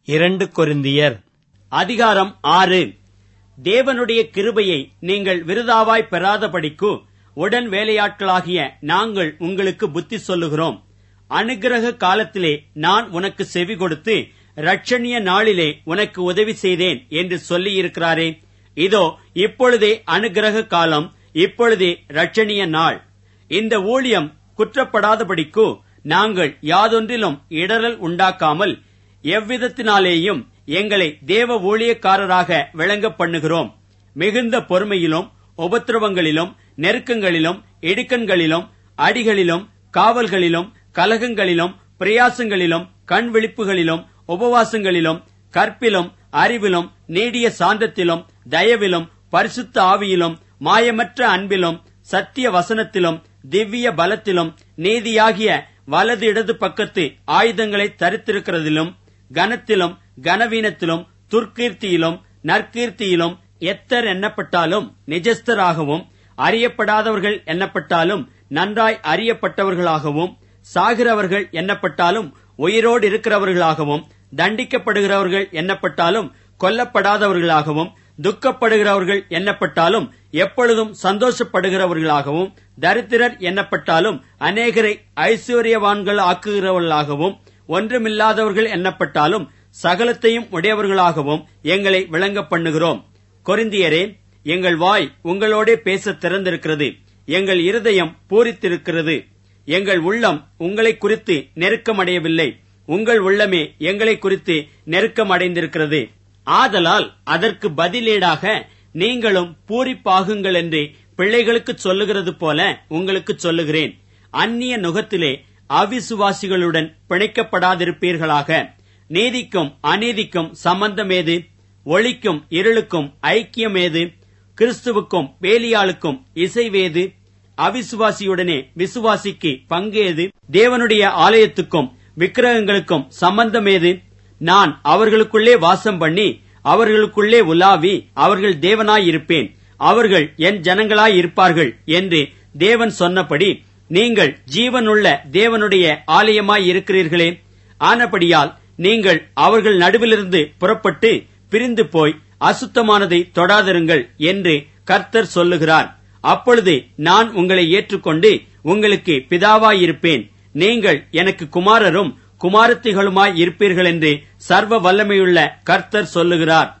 இரண்டு கொரிந்தியர் அதிகாரம் ஆறு தேவனுடைய கிருபையை நீங்கள் விருதாவாய் பெறாதபடிக்கு உடன் வேலையாட்களாகிய நாங்கள் உங்களுக்கு புத்தி சொல்லுகிறோம் அனுக்கிரக காலத்திலே நான் உனக்கு செவி கொடுத்து ரட்சணிய நாளிலே உனக்கு உதவி செய்தேன் என்று சொல்லியிருக்கிறாரே இதோ இப்பொழுதே அனுக்கிரக காலம் இப்பொழுதே ரட்சணிய நாள் இந்த ஊழியம் குற்றப்படாதபடிக்கு நாங்கள் யாதொன்றிலும் இடரல் உண்டாக்காமல் எவ்விதத்தினாலேயும் எங்களை தேவ ஊழியக்காரராக விளங்க பண்ணுகிறோம் மிகுந்த பொறுமையிலும் உபத்திரவங்களிலும் நெருக்கங்களிலும் இடுக்கண்களிலும் அடிகளிலும் காவல்களிலும் கலகங்களிலும் பிரயாசங்களிலும் கண் விழிப்புகளிலும் உபவாசங்களிலும் கற்பிலும் அறிவிலும் நீடிய சாந்தத்திலும் தயவிலும் பரிசுத்த ஆவியிலும் மாயமற்ற அன்பிலும் சத்திய வசனத்திலும் திவ்ய பலத்திலும் நீதியாகிய வலது இடது பக்கத்து ஆயுதங்களை தரித்திருக்கிறதிலும் கனத்திலும் கனவீனத்திலும் துர்க்கீர்த்தியிலும் நற்கீர்த்தியிலும் எத்தர் எண்ணப்பட்டாலும் நிஜஸ்தராகவும் அறியப்படாதவர்கள் எண்ணப்பட்டாலும் நன்றாய் அறியப்பட்டவர்களாகவும் சாகிறவர்கள் எண்ணப்பட்டாலும் உயிரோடு இருக்கிறவர்களாகவும் தண்டிக்கப்படுகிறவர்கள் எண்ணப்பட்டாலும் கொல்லப்படாதவர்களாகவும் துக்கப்படுகிறவர்கள் எண்ணப்பட்டாலும் எப்பொழுதும் சந்தோஷப்படுகிறவர்களாகவும் தரித்திரர் எண்ணப்பட்டாலும் அநேகரை ஐஸ்வர்யவான்கள் ஆக்குகிறவர்களாகவும் ஒன்றுமில்லாதவர்கள் எண்ணப்பட்டாலும் சகலத்தையும் உடையவர்களாகவும் எங்களை விளங்க பண்ணுகிறோம் கொரிந்தியரே எங்கள் வாய் உங்களோடே பேச திறந்திருக்கிறது எங்கள் இருதயம் பூரித்திருக்கிறது எங்கள் உள்ளம் உங்களை குறித்து நெருக்கமடையவில்லை உங்கள் உள்ளமே எங்களை குறித்து நெருக்கமடைந்திருக்கிறது ஆதலால் அதற்கு பதிலீடாக நீங்களும் பூரிப்பாகுங்கள் என்று பிள்ளைகளுக்கு சொல்லுகிறது போல உங்களுக்கு சொல்லுகிறேன் அந்நிய நுகத்திலே அவிசுவாசிகளுடன் பிணைக்கப்படாதிருப்பீர்களாக நீதிக்கும் அநீதிக்கும் சம்பந்தமேது ஒளிக்கும் இருளுக்கும் ஐக்கியமேது கிறிஸ்துவுக்கும் பேலியாளுக்கும் இசைவேது அவிசுவாசியுடனே விசுவாசிக்கு பங்கேது தேவனுடைய ஆலயத்துக்கும் விக்கிரகங்களுக்கும் சம்பந்தமேது நான் அவர்களுக்குள்ளே வாசம் பண்ணி அவர்களுக்குள்ளே உலாவி அவர்கள் தேவனாயிருப்பேன் அவர்கள் என் ஜனங்களாய் இருப்பார்கள் என்று தேவன் சொன்னபடி நீங்கள் ஜீவனுள்ள தேவனுடைய ஆலயமாய் இருக்கிறீர்களே ஆனபடியால் நீங்கள் அவர்கள் நடுவிலிருந்து புறப்பட்டு பிரிந்து போய் அசுத்தமானதை தொடாதிருங்கள் என்று கர்த்தர் சொல்லுகிறார் அப்பொழுது நான் உங்களை ஏற்றுக்கொண்டு உங்களுக்கு பிதாவாயிருப்பேன் நீங்கள் எனக்கு குமாரரும் குமாரத்திகளுமாய் இருப்பீர்கள் என்று சர்வ வல்லமையுள்ள கர்த்தர் சொல்லுகிறார்